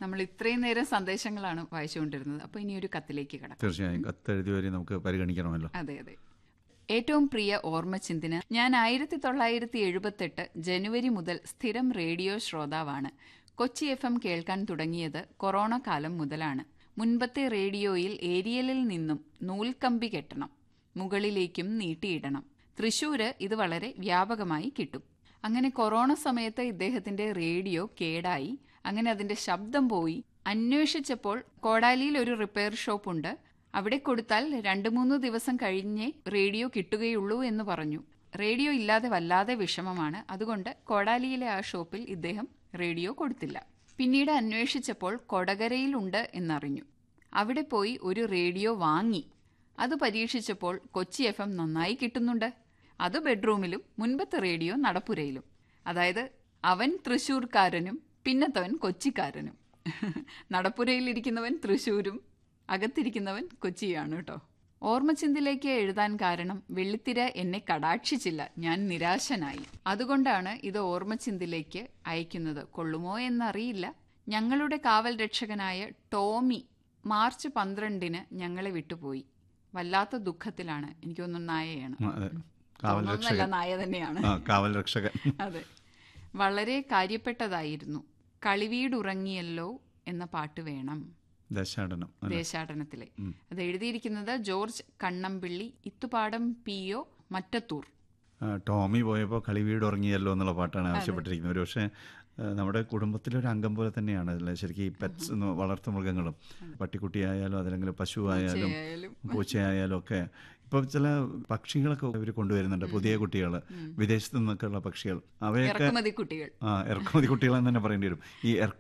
നമ്മൾ ഇത്രയും നേരം സന്ദേശങ്ങളാണ് വായിച്ചുകൊണ്ടിരുന്നത് അപ്പോൾ ഇനി ഒരു കത്തിലേക്ക് കിടക്കാം തീർച്ചയായും കത്തെഴുതി വരെ നമുക്ക് പരിഗണിക്കണമല്ലോ അതെ അതെ ഏറ്റവും പ്രിയ ഓർമ്മച്ചിന്തിന് ഞാൻ ആയിരത്തി തൊള്ളായിരത്തി എഴുപത്തെട്ട് ജനുവരി മുതൽ സ്ഥിരം റേഡിയോ ശ്രോതാവാണ് കൊച്ചി എഫ് എം കേൾക്കാൻ തുടങ്ങിയത് കൊറോണ കാലം മുതലാണ് മുൻപത്തെ റേഡിയോയിൽ ഏരിയലിൽ നിന്നും നൂൽക്കമ്പി കെട്ടണം മുകളിലേക്കും നീട്ടിയിടണം തൃശൂര് ഇത് വളരെ വ്യാപകമായി കിട്ടും അങ്ങനെ കൊറോണ സമയത്ത് ഇദ്ദേഹത്തിന്റെ റേഡിയോ കേടായി അങ്ങനെ അതിന്റെ ശബ്ദം പോയി അന്വേഷിച്ചപ്പോൾ കോടാലിയിൽ ഒരു റിപ്പയർ ഷോപ്പ് ഉണ്ട് അവിടെ കൊടുത്താൽ രണ്ട് മൂന്ന് ദിവസം കഴിഞ്ഞേ റേഡിയോ കിട്ടുകയുള്ളൂ എന്ന് പറഞ്ഞു റേഡിയോ ഇല്ലാതെ വല്ലാതെ വിഷമമാണ് അതുകൊണ്ട് കോടാലിയിലെ ആ ഷോപ്പിൽ ഇദ്ദേഹം റേഡിയോ കൊടുത്തില്ല പിന്നീട് അന്വേഷിച്ചപ്പോൾ കൊടകരയിലുണ്ട് എന്നറിഞ്ഞു അവിടെ പോയി ഒരു റേഡിയോ വാങ്ങി അത് പരീക്ഷിച്ചപ്പോൾ കൊച്ചി എഫ് എം നന്നായി കിട്ടുന്നുണ്ട് അത് ബെഡ്റൂമിലും മുൻപത്തെ റേഡിയോ നടപ്പുരയിലും അതായത് അവൻ തൃശ്ശൂർക്കാരനും പിന്നത്തവൻ കൊച്ചിക്കാരനും നടപ്പുരയിലിരിക്കുന്നവൻ തൃശ്ശൂരും അകത്തിരിക്കുന്നവൻ കൊച്ചിയാണ് കേട്ടോ ഓർമ്മചിന്തിലേക്ക് എഴുതാൻ കാരണം വെള്ളിത്തിര എന്നെ കടാക്ഷിച്ചില്ല ഞാൻ നിരാശനായി അതുകൊണ്ടാണ് ഇത് ഓർമ്മചിന്തിലേക്ക് അയക്കുന്നത് കൊള്ളുമോ എന്നറിയില്ല ഞങ്ങളുടെ കാവൽ രക്ഷകനായ ടോമി മാർച്ച് പന്ത്രണ്ടിന് ഞങ്ങളെ വിട്ടുപോയി വല്ലാത്ത ദുഃഖത്തിലാണ് എനിക്കൊന്നും നായയാണ് ആ, അതെ കാവൽ തോന്നുന്നല്ല രക്ഷകൻ നായ തന്നെയാണ് ആ കാവൽ രക്ഷകൻ അതെ വളരെ കാര്യപ്പെട്ടതായിരുന്നു കളിവീടുറങ്ങിയല്ലോ എന്ന പാട്ട് വേണം ദശാടനം അല്ലേ? ദേശാടനത്തിലെ അത് എഴുതിയിരിക്കുന്നത് George Kannampilly Ithupadam P O Mattathur ആ, ടോമി പോയപ്പോൾ കളിവീട് ഉറങ്ങിയല്ലോ എന്നുള്ള പാട്ടാണ് ആവശ്യപ്പെട്ടിരിക്കുന്നത് ഒരു പക്ഷേ ആ, നമ്മുടെ കുടുംബത്തിലൊരു അംഗം പോലെ തന്നെയാണ് അല്ലേ ശരിക്കും ഈ പെറ്റ്സ് എന്ന് വളർത്തുമൃഗങ്ങളും പട്ടിക്കുട്ടിയായാലും അതല്ലെങ്കിൽ പശു ആയാലും ആയാലും പൂച്ചയായാലും ഒക്കെ ഇപ്പം ചില പക്ഷികളൊക്കെ ഇവർ കൊണ്ടുവരുന്നുണ്ട് പുതിയ കുട്ടികൾ വിദേശത്തു നിന്നൊക്കെയുള്ള പക്ഷികൾ അവയൊക്കെ ഇറക്കുമതി കുട്ടികൾ ആ ഇറക്കുമതി കുട്ടികളെന്ന് തന്നെ പറയേണ്ടി വരും ഈ